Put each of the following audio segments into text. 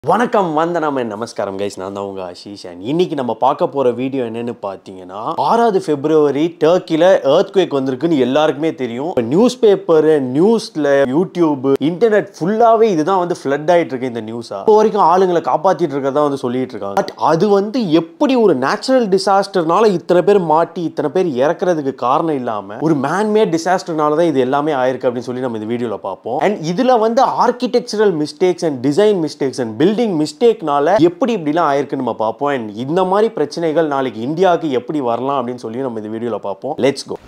வணக்கம் வந்தனம் நமஸ்காரம் கைஸ் நான் தான் உங்க ஆஷிஷ் அண்ட் இன்னைக்கு நம்ம பார்க்க போற வீடியோ என்னன்னு பார்த்தீங்கன்னா ஆறாவது பிப்ரவரி டர்க்கில earthquake வந்திருக்குன்னு எல்லாருக்குமே தெரியும் நியூஸ் பேப்பர் நியூஸ்ல யூடியூப் இன்டர்நெட் ஃபுல்லாவே இதுதான் வந்து ஃப்ளட் ஆயிட்டு இருக்கு இந்த நியூஸா இப்போ வரைக்கும் ஆளுங்களை காப்பாத்திட்டு இருக்கறதா வந்து சொல்லிட்டு இருக்காங்க பட் அது வந்து எப்படி ஒரு நேச்சுரல் டிசாஸ்டர்னால இத்தனை பேர் மாட்டி இத்தனை பேர் இறக்குறதுக்கு காரணம் இல்லாம ஒரு மேன்மேட் டிசாஸ்டர்னால தான் இது எல்லாமே ஆயிருக்கு அப்படின்னு சொல்லி நம்ம இந்த வீடியோல பார்ப்போம் அண்ட் இதுல வந்து architectural mistakes and design mistakes and building மிஸ்டேக்னால எப்படி இப்படிலாம் ஆயிருக்குன்னு நம்ம பார்ப்போம் அண்ட் இந்த மாதிரி பிரச்சனைகள் நாளைக்கு இந்தியாவுக்கு எப்படி வரலாம் அப்படின்னு சொல்லி நம்ம இந்த வீடியோல பார்ப்போம் லெட்ஸ் கோ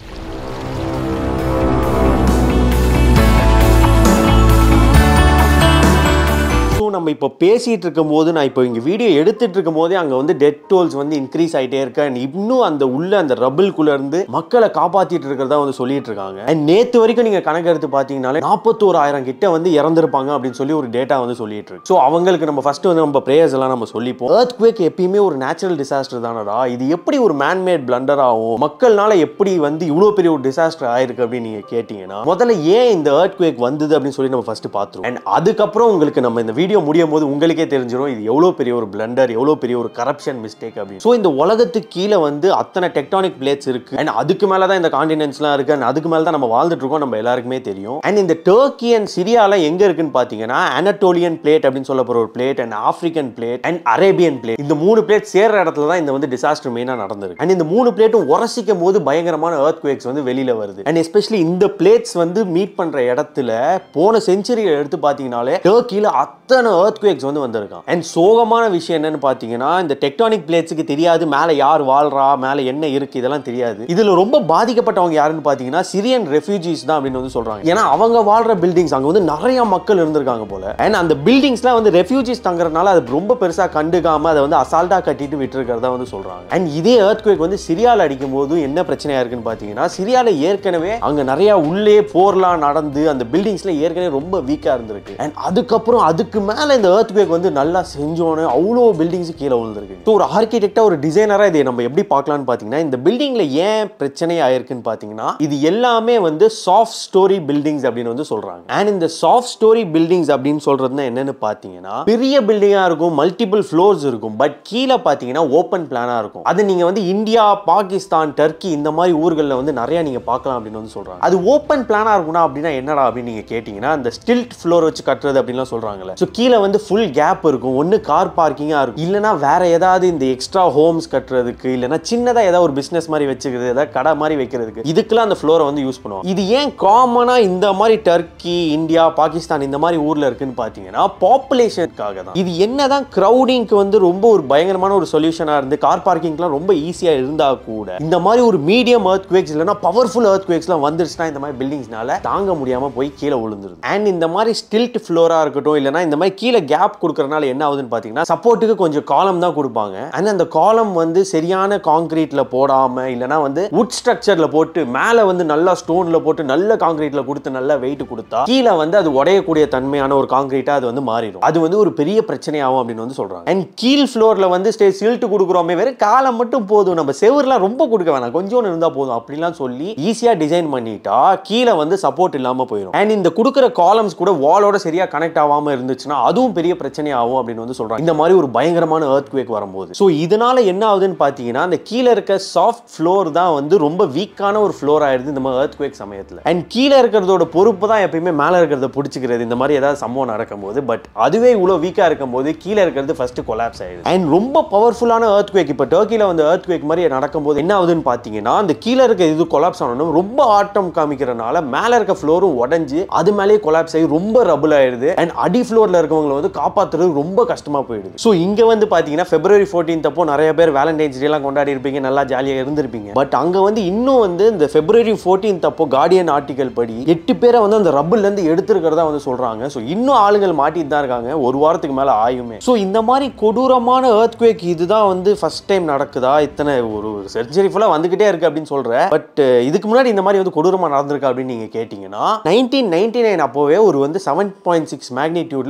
ஸோ நம்ம இப்போ பேசிட்டு இருக்கும்போது நான் இப்போ இங்கே வீடியோ எடுத்துட்டு இருக்கும் போதே அங்கே வந்து டெட் டோல்ஸ் வந்து இன்க்ரீஸ் ஆகிட்டே இருக்கு அண்ட் இன்னும் அந்த உள்ள அந்த ரபிள்குள்ள இருந்து மக்களை காப்பாத்திட்டு இருக்கிறதா வந்து சொல்லிட்டு இருக்காங்க அண்ட் நேத்து வரைக்கும் நீங்க கணக்கு எடுத்து பார்த்தீங்கனாலே நாற்பத்தோராயிரம் கிட்ட வந்து இறந்துருப்பாங்க அப்படின்னு சொல்லி ஒரு டேட்டா வந்து சொல்லிட்டு இருக்கு ஸோ அவங்களுக்கு நம்ம ஃபர்ஸ்ட் வந்து நம்ம ப்ரேயர்ஸ் எல்லாம் நம்ம சொல்லிப்போம் earthquake குவேக் எப்பயுமே ஒரு நேச்சுரல் டிசாஸ்டர் தானடா இது எப்படி ஒரு மேன்மேட் பிளண்டர் ஆகும் மக்கள்னால எப்படி வந்து இவ்வளோ பெரிய ஒரு டிசாஸ்டர் ஆயிருக்கு அப்படின்னு நீங்க கேட்டீங்கன்னா முதல்ல ஏன் இந்த earthquake வந்தது அப்படின்னு சொல்லி நம்ம ஃபர்ஸ்ட் பார்த்துருவோம் அண்ட் அதுக்கப்புறம் உங்களுக்கு நம்ம இந்த வீடியோ முடியும் போது உங்களுக்கே தெரிஞ்சிடும் இது எவ்வளோ பெரிய ஒரு பிளண்டர் எவ்வளோ பெரிய ஒரு கரப்ஷன் மிஸ்டேக் அப்படின்னு ஸோ இந்த உலகத்துக்கு கீழே வந்து அத்தனை டெக்டானிக் பிளேட்ஸ் இருக்கு அண்ட் அதுக்கு மேலே தான் இந்த காண்டினென்ட்ஸ்லாம் இருக்கு அண்ட் அதுக்கு மேலே தான் நம்ம வாழ்ந்துட்டு இருக்கோம் நம்ம எல்லாருக்குமே தெரியும் அண்ட் இந்த டர்க்கி அண்ட் சிரியால எங்க இருக்குன்னு பார்த்தீங்கன்னா அனட்டோலியன் பிளேட் அப்படின்னு சொல்ல போற ஒரு plate and African plate and Arabian plate இந்த மூணு பிளேட் சேர்ற இடத்துல தான் இந்த வந்து டிசாஸ்டர் மெயினாக நடந்திருக்கு அண்ட் இந்த மூணு பிளேட்டும் உரசிக்கும் போது பயங்கரமான earthquakes வந்து வெளியில வருது அண்ட் எஸ்பெஷலி இந்த பிளேட்ஸ் வந்து மீட் பண்ற இடத்துல போன செஞ்சுரியில் எடுத்து பார்த்தீங்கனாலே டர்க்கியில் அத்தனை earthquakes வந்து வந்திருக்கான் அண்ட் சோகமான விஷயம் என்னன்னு பார்த்தீங்கன்னா இந்த டெக்டானிக் பிளேட்ஸுக்கு தெரியாது மேலே யார் வாழ்றா மேலே என்ன இருக்கு இதெல்லாம் தெரியாது இதுல ரொம்ப பாதிக்கப்பட்டவங்க யாருன்னு பார்த்தீங்கன்னா சிரியன் ரெஃப்யூஜிஸ் தான் அப்படின்னு வந்து சொல்றாங்க ஏன்னா அவங்க வாழ்ற பில்டிங்ஸ் அங்க வந்து நிறைய மக்கள் இருந்திருக்காங்க போல அண்ட் அந்த பில்டிங்ஸ்லாம் வந்து ரெஃப்யூஜிஸ் தங்குறதுனால அது ரொம்ப பெருசா கண்டுக்காம அதை வந்து அசால்ட்டா கட்டிட்டு விட்டுருக்கிறதா வந்து சொல்றாங்க அண்ட் இதே earthquake வந்து சிரியால அடிக்கும் போது என்ன பிரச்சனையா இருக்குன்னு பார்த்தீங்கன்னா சிரியால ஏற்கனவே அங்க நிறைய உள்ளே போர்லாம் நடந்து அந்த பில்டிங்ஸ்ல ஏற்கனவே ரொம்ப வீக்கா இருந்திருக்கு அண்ட் அதுக்கப்புறம் அதுக்கு மேல இந்த earthquake வந்து நல்லா செஞ்சோன்னு அவ்வளோ பில்டிங்ஸ் கீழே விழுந்திருக்கு ஸோ ஒரு ஆர்கிடெக்டா ஒரு டிசைனரா இதை நம்ம எப்படி பார்க்கலாம்னு பார்த்தீங்கன்னா இந்த பில்டிங்ல ஏன் பிரச்சனை ஆயிருக்குன்னு பார்த்தீங்கன்னா இது எல்லாமே வந்து சாஃப்ட் ஸ்டோரி பில்டிங்ஸ் அப்படின்னு வந்து சொல்றாங்க அண்ட் இந்த சாஃப்ட் ஸ்டோரி பில்டிங்ஸ் அப்படின்னு சொல்றதுன்னா என்னன்னு பார்த்தீங்கன்னா பெரிய பில்டிங்கா இருக்கும் மல்டிபிள் ஃப்ளோர்ஸ் இருக்கும் பட் கீழே பார்த்தீங்கன்னா ஓப்பன் பிளானா இருக்கும் அது நீங்க வந்து இந்தியா பாகிஸ்தான் டர்க்கி இந்த மாதிரி ஊர்களில் வந்து நிறைய நீங்க பார்க்கலாம் அப்படின்னு வந்து சொல்றாங்க அது ஓப்பன் பிளானா இருக்கும்னா அப்படின்னா என்னடா அப்படின்னு நீங்க கேட்டீங்கன்னா அந்த ஸ்டில்ட் ஃப்ளோர் வச்சு கட்டுறது அப்படின்லாம் சொல்றாங்கல்ல ஸோ கீழே வந்து ஃபுல் கேப் இருக்கும் ஒன்று கார் பார்க்கிங்கா இருக்கும் இல்லைனா வேற ஏதாவது இந்த எக்ஸ்ட்ரா ஹோம்ஸ் கட்டுறதுக்கு இல்லைனா சின்னதாக ஏதாவது ஒரு பிசினஸ் மாதிரி வச்சுக்கிறது ஏதாவது கடை மாதிரி வைக்கிறதுக்கு இதுக்கெல்லாம் அந்த ஃப்ளோரை வந்து யூஸ் பண்ணுவோம் இது ஏன் காமனா இந்த மாதிரி டர்க்கி இந்தியா பாகிஸ்தான் இந்த மாதிரி ஊர்ல இருக்குன்னு பார்த்தீங்கன்னா பாப்புலேஷனுக்காக தான் இது என்னதான் கிரௌடிங்க்கு வந்து ரொம்ப ஒரு பயங்கரமான ஒரு சொல்யூஷனா இருந்து கார் பார்க்கிங்லாம் ரொம்ப ஈஸியா இருந்தா கூட இந்த மாதிரி ஒரு மீடியம் earthquakes குவேக்ஸ் இல்லைனா பவர்ஃபுல் earthquakesலாம் வந்துருச்சுன்னா இந்த மாதிரி பில்டிங்ஸ்னால தாங்க முடியாம போய் கீழே விழுந்துருது அண்ட் இந்த மாதிரி ஸ்டில்ட் ஃப்ளோரா இருக்கட்டும் இல்லைனா இந்த மாதிரி கீழே கேப் கொடுக்கறனால என்ன ஆகுதுன்னு பார்த்தீங்கன்னா சப்போர்ட்டுக்கு கொஞ்சம் காலம் தான் கொடுப்பாங்க அண்ட் அந்த காலம் வந்து சரியான காங்கிரீட்ல போடாம இல்லைனா வந்து வுட் ஸ்ட்ரக்சர்ல போட்டு மேலே வந்து நல்லா ஸ்டோன்ல போட்டு நல்ல காங்கிரீட்ல கொடுத்து நல்ல வெயிட் கொடுத்தா கீழே வந்து அது உடையக்கூடிய தன்மையான ஒரு காங்கிரீட்டா அது வந்து மாறிடும் அது வந்து ஒரு பெரிய பிரச்சனையாகும் அப்படின்னு வந்து சொல்றாங்க அண்ட் கீழ் ஃப்ளோர்ல வந்து ஸ்டே சில்ட் கொடுக்குறோமே வெறும் காலம் மட்டும் போதும் நம்ம செவர்லாம் ரொம்ப கொடுக்க வேணாம் கொஞ்சோன்னு இருந்தா போதும் அப்படிலாம் சொல்லி ஈஸியா டிசைன் பண்ணிட்டா கீழே வந்து சப்போர்ட் இல்லாம போயிடும் அண்ட் இந்த கொடுக்குற காலம்ஸ் கூட வாலோட சரியா கனெக்ட் ஆகாம இருந்துச்சுன்னா அதுவும் பெரிய பிரச்சனை ஆகும் அப்படின்னு வந்து சொல்றாங்க இந்த மாதிரி ஒரு பயங்கரமான earthquake வரும்போது ஸோ இதனால என்ன ஆகுதுன்னு பார்த்தீங்கன்னா அந்த கீழே இருக்க சாஃப்ட் ஃப்ளோர் தான் வந்து ரொம்ப வீக்கான ஒரு ஃப்ளோர் ஆயிடுது இந்த மாதிரி earthquake சமயத்தில் அண்ட் கீழே இருக்கிறதோட பொறுப்பு தான் எப்பயுமே மேலே இருக்கிறத பிடிச்சிக்கிறது இந்த மாதிரி ஏதாவது சம்பவம் நடக்கும்போது பட் அதுவே இவ்வளோ வீக்காக இருக்கும்போது கீழே இருக்கிறது ஃபர்ஸ்ட் கொலாப்ஸ் ஆயிடுது அண்ட் ரொம்ப பவர்ஃபுல்லான earthquake இப்போ டர்க்கியில் வந்து earthquake மாதிரி நடக்கும்போது என்ன ஆகுதுன்னு பார்த்தீங்கன்னா அந்த கீழே இருக்க இது கொலாப்ஸ் ஆனோம் ரொம்ப ஆட்டம் காமிக்கிறனால மேலே இருக்க ஃப்ளோரும் உடஞ்சி அது மேலேயே கொலாப்ஸ் ஆகி ரொம்ப ரபுள் ஆயிடுது அண்ட் அடி ஃப்ளோரில் இருக்கவங்களை வந்து காப்பாற்றுறது ரொம்ப கஷ்டமா போயிடுது ஸோ இங்கே வந்து பார்த்தீங்கன்னா பிப்ரவரி ஃபோர்டீன் அப்போ நிறைய பேர் வேலண்டைன்ஸ் டே எல்லாம் கொண்டாடி இருப்பீங்க நல்லா ஜாலியாக இருந்திருப்பீங்க பட் அங்கே வந்து இன்னும் வந்து இந்த பிப்ரவரி ஃபோர்டீன் அப்போ கார்டியன் ஆர்டிகல் படி எட்டு பேரை வந்து அந்த ரப்பிள்ல இருந்து எடுத்துருக்கிறதா வந்து சொல்றாங்க ஸோ இன்னும் ஆளுங்கள் மாட்டிட்டு தான் இருக்காங்க ஒரு வாரத்துக்கு மேலே ஆயுமே ஸோ இந்த மாதிரி கொடூரமான earthquake இதுதான் வந்து ஃபர்ஸ்ட் டைம் நடக்குதா இத்தனை ஒரு சர்ஜரி ஃபுல்லாக வந்துகிட்டே இருக்கு அப்படின்னு சொல்றேன் பட் இதுக்கு முன்னாடி இந்த மாதிரி வந்து கொடூரமா நடந்திருக்கா அப்படின்னு நீங்க கேட்டீங்கன்னா நைன்டீன் நைன்டி நைன் அப்போவே ஒரு வந்து செவன் பாயிண்ட் சிக்ஸ் மேக்னிடியூட்ல ஒரு பயங்கரமான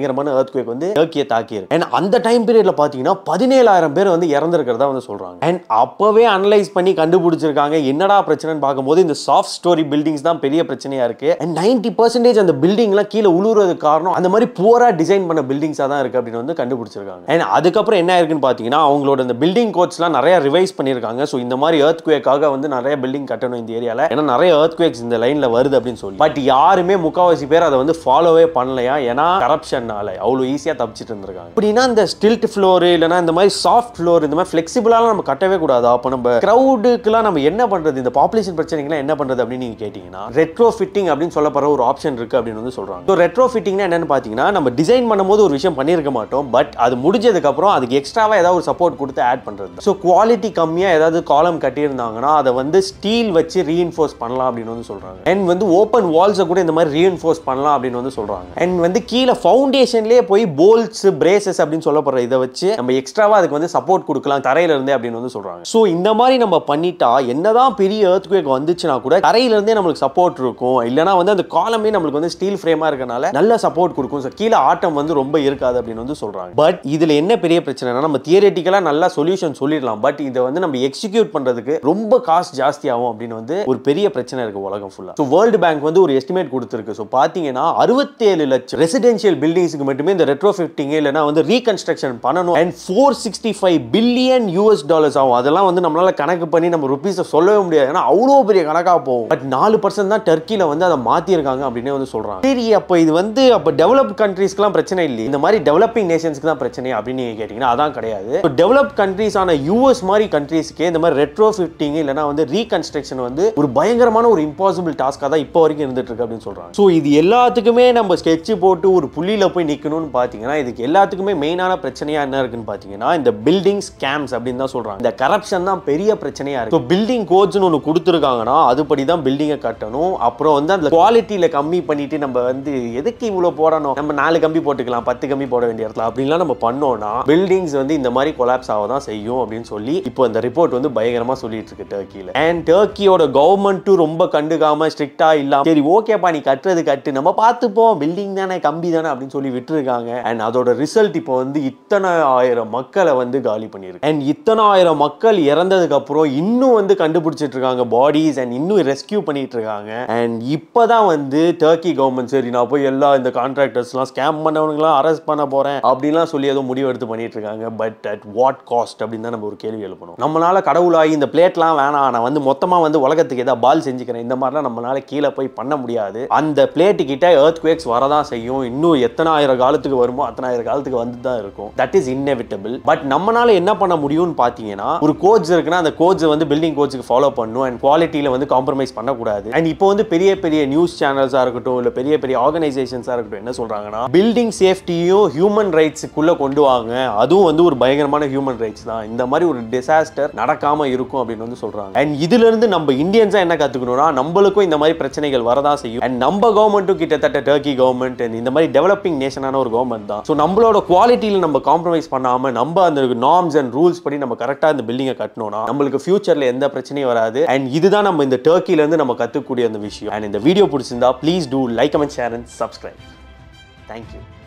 பயங்கரமான earthquake வந்து டர்க்கியை தாக்கியிருக்கு அண்ட் அந்த டைம் பீரியட்ல பாத்தீங்கன்னா பதினேழாயிரம் பேர் வந்து இறந்திருக்கிறதா வந்து சொல்றாங்க அண்ட் அப்பவே அனலைஸ் பண்ணி கண்டுபிடிச்சிருக்காங்க என்னடா பிரச்சனைன்னு பார்க்கும்போது இந்த சாஃப்ட் ஸ்டோரி பில்டிங்ஸ் தான் பெரிய பிரச்சனையா இருக்கு அண்ட் நைன்டி பர்சன்டேஜ் அந்த பில்டிங்லாம் கீழே உழுவுறதுக்கு காரணம் அந்த மாதிரி புவரா டிசைன் பண்ண பில்டிங்ஸா தான் இருக்கு அப்படின்னு வந்து கண்டுபிடிச்சிருக்காங்க அண்ட் அதுக்கப்புறம் என்ன இருக்குன்னு பாத்தீங்கன்னா அவங்களோட இந்த பில்டிங் கோட்ஸ்லாம் நிறைய ரிவைஸ் பண்ணியிருக்காங்க ஸோ இந்த மாதிரி earthquake-ஆக வந்து நிறைய பில்டிங் கட்டணும் இந்த ஏரியால ஏன்னா நிறைய earthquakes இந்த லைன்ல வருது அப்படின்னு சொல்லி பட் யாருமே முக்காவாசி பேர் அதை வந்து ஃபாலோவே பண்ணலையா ஏன்னா கரப்ஷன்னால அவ்வளோ ஈஸியாக தப்பிச்சிட்டு இருந்திருக்காங்க அப்படின்னா இந்த ஸ்டில்ட் ஃப்ளோர் இல்லைனா இந்த மாதிரி சாஃப்ட் ஃப்ளோர் இந்த மாதிரி ஃப்ளெக்சிபிளாலாம் நம்ம கட்டவே கூடாது அப்போ நம்ம க்ரௌடுக்குலாம் நம்ம என்ன பண்றது இந்த பாப்புலேஷன் பிரச்சனைக்குலாம் என்ன பண்றது அப்படின்னு நீங்க கேட்டீங்கன்னா ரெட்ரோ ஃபிட்டிங் அப்படின்னு சொல்லப்படுற ஒரு ஆப்ஷன் இருக்கு அப்படின்னு வந்து சொல்றாங்க ஸோ ரெட்ரோ ஃபிட்டிங்னா என்னன்னு பார்த்தீங்கன்னா நம்ம டிசைன் பண்ணும்போது ஒரு விஷயம் பண்ணியிருக்க மாட்டோம் பட் அது முடிஞ்சதுக்கு அப்புறம் அதுக்கு எக்ஸ்ட்ராவா ஏதாவது ஒரு சப்போர்ட் கொடுத்து ஆட் பண்றது ஸோ குவாலிட்டி கம்மியா ஏதாவது காலம் கட்டியிருந்தாங்கன்னா அதை வந்து ஸ்டீல் வச்சு ரீஇன்ஃபோர்ஸ் பண்ணலாம் அப்படின்னு வந்து சொல்றாங்க அண்ட் வந்து ஓப்பன் வால்ஸை கூட இந்த மாதிரி ரீஇன்ஃபோர்ஸ் பண்ணலாம் அப்படின்னு வந்து சொல்றாங்க அண்ட் வந்து கீழே ஃபவுண்டேஷன்லேயே போய் போல்ட்ஸ் பிரேசஸ் அப்படின்னு சொல்லப்படுற இதை வச்சு நம்ம எக்ஸ்ட்ராவா அதுக்கு வந்து சப்போர்ட் கொடுக்கலாம் தரையில இருந்தே அப்படின்னு வந்து சொல்றாங்க ஸோ இந்த மாதிரி நம்ம பண்ணிட்டா என்னதான் பெரிய earthquake வந்துச்சுன்னா கூட தரையில இருந்தே நம்மளுக்கு சப்போர்ட் இருக்கும் இல்லைனா வந்து அந்த காலமே நம்மளுக்கு வந்து ஸ்டீல் ஃப்ரேமா இருக்கனால நல்ல சப்போர்ட் கொடுக்கும் ஸோ கீழே ஆட்டம் வந்து ரொம்ப இருக்காது அப்படின்னு வந்து சொல்றாங்க பட் இதுல என்ன பெரிய பிரச்சனைனா நம்ம தியரட்டிக்கலா நல்லா சொல்யூஷன் சொல்லிடலாம் பட் இதை வந்து நம்ம எக்ஸிக்யூட் பண்றதுக்கு ரொம்ப காஸ்ட் ஜாஸ்தி ஆகும் அப்படின்னு வந்து ஒரு பெரிய பிரச்சனை இருக்கு உலகம் ஃபுல்லா ஸோ வேர்ல்டு பேங்க் வந்து ஒரு எஸ்டிமேட் கொடுத்துருக்கு ஸோ பாத்தீங்கன்னா அறுபத்தேழு லட்சம் ரெசிடென்ஷியல் பில்டிங்ஸ்க்கு மட்டுமே இந்த ரெட்ரோ ஃபிஃப்டிங் இல்லைனா வந்து ரீகன்ஸ்ட்ரக்ஷன் பண்ணணும் and four sixty five billion US dollars ஆகும் அதெல்லாம் வந்து நம்மளால கணக்கு பண்ணி நம்ம ருபீஸை சொல்லவே முடியாது ஏன்னா அவ்வளோ பெரிய கணக்கா போகும் பட் நாலு பர்சன்ட் தான் டர்க்கியில் வந்து அதை மாத்திருக்காங்க அப்படின்னு வந்து சொல்றாங்க சரி அப்போ இது வந்து அப்போ டெவலப் கண்ட்ரீஸ்க்குலாம் பிரச்சனை இல்லை இந்த மாதிரி டெவலப்பிங் நேஷன்ஸ்க்கு தான் பிரச்சனை அப்படின்னு நீங்க கேட்டீங்கன்னா அதான் கிடையாது டெவலப் கண்ட்ரீஸ் ஆன யூஎஸ் மாதிரி கண்ட்ரீஸ்க்கு இந்த மாதிரி ரெட்ரோ ஃபிஃப்டிங் இல்லைனா வந்து ரீகன்ஸ்ட்ரக்ஷன் வந்து ஒரு பயங்கரமான ஒரு இம்பாசிபிள் டாஸ்க்காக தான் இப்போ வரைக்கும் இருந்துட்டு இருக்கு அப்படின்னு சொல்றாங்க ஸோ இது எல்லாத்துக்குமே நம்ம ஸ்கெட்ச் போட்டு ஒரு புள்ளியில போய் நிக்கணும்னு பார்த்தீங்கன்னா இதுக்கு எல்லாத்துக்குமே மெயினான பிரச்சனையா என்ன இருக்குன்னு பார்த்தீங்கன்னா இந்த பில்டிங் ஸ்கேம்ஸ் அப்படின்னு தான் சொல்றாங்க இந்த கரப்ஷன் தான் பெரிய பிரச்சனையா இருக்கு பில்டிங் கோட்ஸ்னு ஒன்று கொடுத்துருக்காங்கன்னா அதுபடி தான் பில்டிங்கை கட்டணும் அப்புறம் வந்து அந்த குவாலிட்டியில கம்மி பண்ணிட்டு நம்ம வந்து எதுக்கு இவ்வளோ போடணும் நம்ம நாலு கம்பி போட்டுக்கலாம் பத்து கம்பி போட வேண்டிய இடத்துல அப்படின்லாம் நம்ம பண்ணோம்னா பில்டிங்ஸ் வந்து இந்த மாதிரி கொலாப்ஸ் ஆக தான் செய்யும் அப்படின்னு சொல்லி இப்போ இந்த ரிப்போர்ட் வந்து பயங்கரமா சொல்லிட்டு இருக்கு டர்க்கியில் அண்ட் டர்க்கியோட கவர்மெண்ட்டும் ரொம்ப கண்டுக்காம ஸ்ட்ரிக்டா இல்லாம சரி ஓகேப்பா நீ கட்டுறது கட்டு நம்ம பார்த்துப்போம் பில்டிங் தானே கம்பி தானே அப்படின்னு சொல்லி விட்டுருக்காங்க அண்ட் அதோட ரிசல்ட் இப்போ வந்து இத்தனை ஆயிரம் மக்களை வந்து காலி பண்ணியிருக்கு அண்ட் இத்தனை ஆயிரம் மக்கள் இறந்ததுக்கு அப்புறம் இன்னும் வந்து கண்டுபிடிச்சிட்டு இருக்காங்க பாடிஸ் அண்ட் இன்னும் ரெஸ்கியூ பண்ணிட்டு இருக்காங்க அண்ட் இப்போதான் வந்து டர்க்கி கவர்மெண்ட் சரி நான் போய் எல்லா இந்த கான்ட்ராக்டர்ஸ்லாம் ஸ்கேம் பண்ணவனுங்களாம் அரெஸ்ட் பண்ண போறேன் அப்படிலாம் சொல்லி ஏதோ முடிவு எடுத்து பண்ணிட்டு இருக்காங்க பட் அட் வாட் காஸ்ட் அப்படின்னு தான் நம்ம ஒரு கேள்வி எழுப்பணும் நம்மளால கடவுளாகி இந்த பிளேட்லாம் வேணாம் நான் வந்து மொத்தமாக வந்து உலகத்துக்கு ஏதாவது பால் செஞ்சுக்கிறேன் இந்த மாதிரிலாம் நம்மளால கீழே போய் பண்ண முடியாது அந்த பிளேட்டு கிட்ட எர்த் குவேக்ஸ் வரதான் செய்யும் இன்னும் எத்தனை ஆயிரம் காலத்துக்கு வருமோ அத்தனை ஆயிரம் காலத்துக்கு வந்து தான் இருக்கும் தட் இஸ் இன்னெவிட்டபிள் பட் நம்மளால என்ன பண்ண முடியும்னு பார்த்தீங்கன்னா ஒரு கோச் இருக்குன்னா அந்த கோச் வந்து பில்டிங் கோச்சுக்கு ஃபாலோ பண்ணும் அண்ட் குவாலிட்டியில் வந்து காம்ப்ரமைஸ் பண்ணக்கூடாது அண்ட் இப்போ வந்து பெரிய பெரிய நியூஸ் சேனல்ஸாக இருக்கட்டும் இல்லை பெரிய பெரிய ஆர்கனைசேஷன்ஸாக இருக்கட்டும் என்ன சொல்றாங்கன்னா பில்டிங் சேஃப்டியும் ஹியூமன் ரைட்ஸுக்குள்ள கொண்டு வாங்க அதுவும் வந்து ஒரு பயங்கரமான ஹியூமன் ரைட்ஸ் தான் இந்த மாதிரி ஒரு டிசாஸ்டர் நடக்காம இருக்கும் அப்படின்னு வந்து சொல்றாங்க அண்ட் இதுல இருந்து நம்ம இந்தியன்ஸா என்ன கத்துக்கணும்னா நம்மளுக்கும் இந்த மாதிரி பிரச்சனைகள் வரதான் செய்யும் அண்ட் நம்ம கவர்மெண்ட்டும் கிட்டத்தட்ட டர்க்கி கவர்மெண்ட் இந்த மாதிரி டெவலப்பிங் நேஷனான ஒரு கவர்மெண்ட் தான் ஸோ நம்மளோட குவாலிட்டியில் நம்ம காம்ப்ரமைஸ் பண்ணாம நம்ம அந்த நார்ம்ஸ் அண்ட் ரூல்ஸ் படி நம்ம கரெக்டாக இந்த பில்டிங்கை கட்டணும்னா நம்மளுக்கு ஃபியூச்சர்ல எந்த பிரச்சனையும் வராது அண்ட் இதுதான் நம்ம இந்த டர்க்கில இருந்து நம்ம கத்துக்கூடிய அந்த விஷயம் அண்ட் இந்த வீடியோ பிடிச்சிருந்தா please do like comment share and subscribe thank you